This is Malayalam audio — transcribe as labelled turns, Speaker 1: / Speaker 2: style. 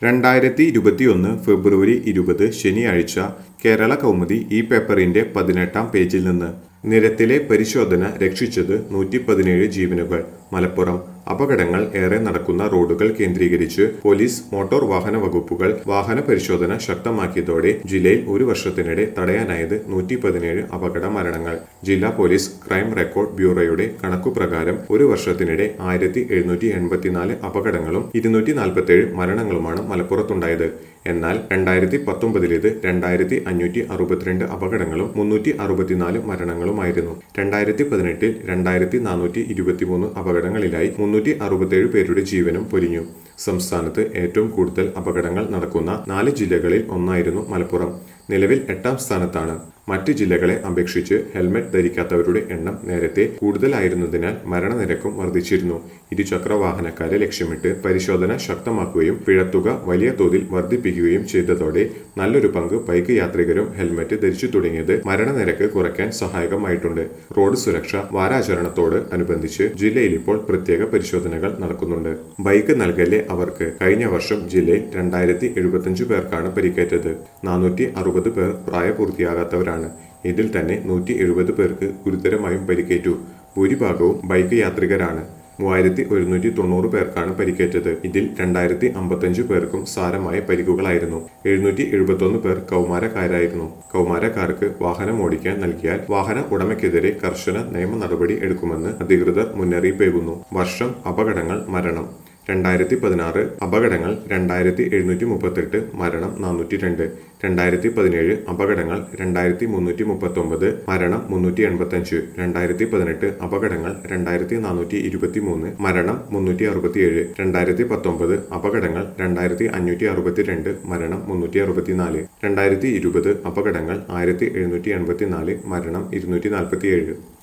Speaker 1: രണ്ടായിരത്തി ഇരുപത്തിയൊന്ന് ഫെബ്രുവരി ഇരുപത് ശനിയാഴ്ച കേരള കൗമുദി ഈ പേപ്പറിന്റെ പതിനെട്ടാം പേജിൽ നിന്ന് നിരത്തിലെ പരിശോധന രക്ഷിച്ചത് നൂറ്റി പതിനേഴ് ജീവനുകൾ മലപ്പുറം അപകടങ്ങൾ ഏറെ നടക്കുന്ന റോഡുകൾ കേന്ദ്രീകരിച്ച് പോലീസ് മോട്ടോർ വാഹന വകുപ്പുകൾ വാഹന പരിശോധന ശക്തമാക്കിയതോടെ ജില്ലയിൽ ഒരു വർഷത്തിനിടെ തടയാനായത് നൂറ്റി പതിനേഴ് അപകട മരണങ്ങൾ ജില്ലാ പോലീസ് ക്രൈം റെക്കോർഡ് ബ്യൂറോയുടെ കണക്കുപ്രകാരം ഒരു വർഷത്തിനിടെ ആയിരത്തി എഴുന്നൂറ്റി എൺപത്തിനാല് അപകടങ്ങളും ഇരുന്നൂറ്റി നാൽപ്പത്തേഴ് മരണങ്ങളുമാണ് മലപ്പുറത്തുണ്ടായത് എന്നാൽ രണ്ടായിരത്തി പത്തൊമ്പതിലേത് രണ്ടായിരത്തി അഞ്ഞൂറ്റി അറുപത്തിരണ്ട് അപകടങ്ങളും മുന്നൂറ്റി അറുപത്തിനാല് മരണങ്ങളുമായിരുന്നു രണ്ടായിരത്തി പതിനെട്ടിൽ രണ്ടായിരത്തി നാനൂറ്റി ഇരുപത്തിമൂന്ന് അപകടങ്ങളിലായി മുന്നൂറ്റി അറുപത്തേഴ് പേരുടെ ജീവനും പൊലിഞ്ഞു സംസ്ഥാനത്ത് ഏറ്റവും കൂടുതൽ അപകടങ്ങൾ നടക്കുന്ന നാല് ജില്ലകളിൽ ഒന്നായിരുന്നു മലപ്പുറം നിലവിൽ എട്ടാം സ്ഥാനത്താണ് മറ്റ് ജില്ലകളെ അപേക്ഷിച്ച് ഹെൽമറ്റ് ധരിക്കാത്തവരുടെ എണ്ണം നേരത്തെ കൂടുതലായിരുന്നതിനാൽ മരണനിരക്കും വർദ്ധിച്ചിരുന്നു ഇരുചക്ര വാഹനക്കാരെ ലക്ഷ്യമിട്ട് പരിശോധന ശക്തമാക്കുകയും പിഴത്തുക വലിയ തോതിൽ വർദ്ധിപ്പിക്കുകയും ചെയ്തതോടെ നല്ലൊരു പങ്ക് ബൈക്ക് യാത്രികരും ഹെൽമറ്റ് ധരിച്ചു തുടങ്ങിയത് മരണനിരക്ക് കുറയ്ക്കാൻ സഹായകമായിട്ടുണ്ട് റോഡ് സുരക്ഷ വാരാചരണത്തോട് അനുബന്ധിച്ച് ജില്ലയിൽ ഇപ്പോൾ പ്രത്യേക പരിശോധനകൾ നടക്കുന്നുണ്ട് ബൈക്ക് നൽകല്ലേ അവർക്ക് കഴിഞ്ഞ വർഷം ജില്ലയിൽ രണ്ടായിരത്തി എഴുപത്തിയഞ്ച് പേർക്കാണ് പരിക്കേറ്റത് നാനൂറ്റി അറുപത് പേർ പ്രായപൂർത്തിയാകാത്തവരാണ് ഇതിൽ തന്നെ നൂറ്റി എഴുപത് പേർക്ക് ഗുരുതരമായും പരിക്കേറ്റു ഭൂരിഭാഗവും ബൈക്ക് യാത്രികരാണ് മൂവായിരത്തി ഒരുന്നൂറ്റി തൊണ്ണൂറ് പേർക്കാണ് പരിക്കേറ്റത് ഇതിൽ രണ്ടായിരത്തി അമ്പത്തഞ്ച് പേർക്കും സാരമായ പരിക്കുകളായിരുന്നു എഴുന്നൂറ്റി എഴുപത്തൊന്ന് പേർ കൗമാരക്കാരായിരുന്നു കൗമാരക്കാർക്ക് വാഹനം ഓടിക്കാൻ നൽകിയാൽ വാഹന ഉടമയ്ക്കെതിരെ കർശന നിയമ നടപടി എടുക്കുമെന്ന് അധികൃതർ മുന്നറിയിപ്പേകുന്നു വർഷം അപകടങ്ങൾ മരണം രണ്ടായിരത്തി പതിനാറ് അപകടങ്ങൾ രണ്ടായിരത്തി എഴുന്നൂറ്റി മുപ്പത്തെട്ട് മരണം നാനൂറ്റി രണ്ട് രണ്ടായിരത്തി പതിനേഴ് അപകടങ്ങൾ രണ്ടായിരത്തി മുന്നൂറ്റി മുപ്പത്തൊമ്പത് മരണം മുന്നൂറ്റി എൺപത്തഞ്ച് രണ്ടായിരത്തി പതിനെട്ട് അപകടങ്ങൾ രണ്ടായിരത്തി നാനൂറ്റി ഇരുപത്തി മൂന്ന് മരണം മുന്നൂറ്റി അറുപത്തിയേഴ് രണ്ടായിരത്തി പത്തൊമ്പത് അപകടങ്ങൾ രണ്ടായിരത്തി അഞ്ഞൂറ്റി അറുപത്തിരണ്ട് മരണം മുന്നൂറ്റി അറുപത്തിനാല് രണ്ടായിരത്തി ഇരുപത് അപകടങ്ങൾ ആയിരത്തി എഴുന്നൂറ്റി എൺപത്തിനാല് മരണം ഇരുന്നൂറ്റി നാൽപ്പത്തിയേഴ്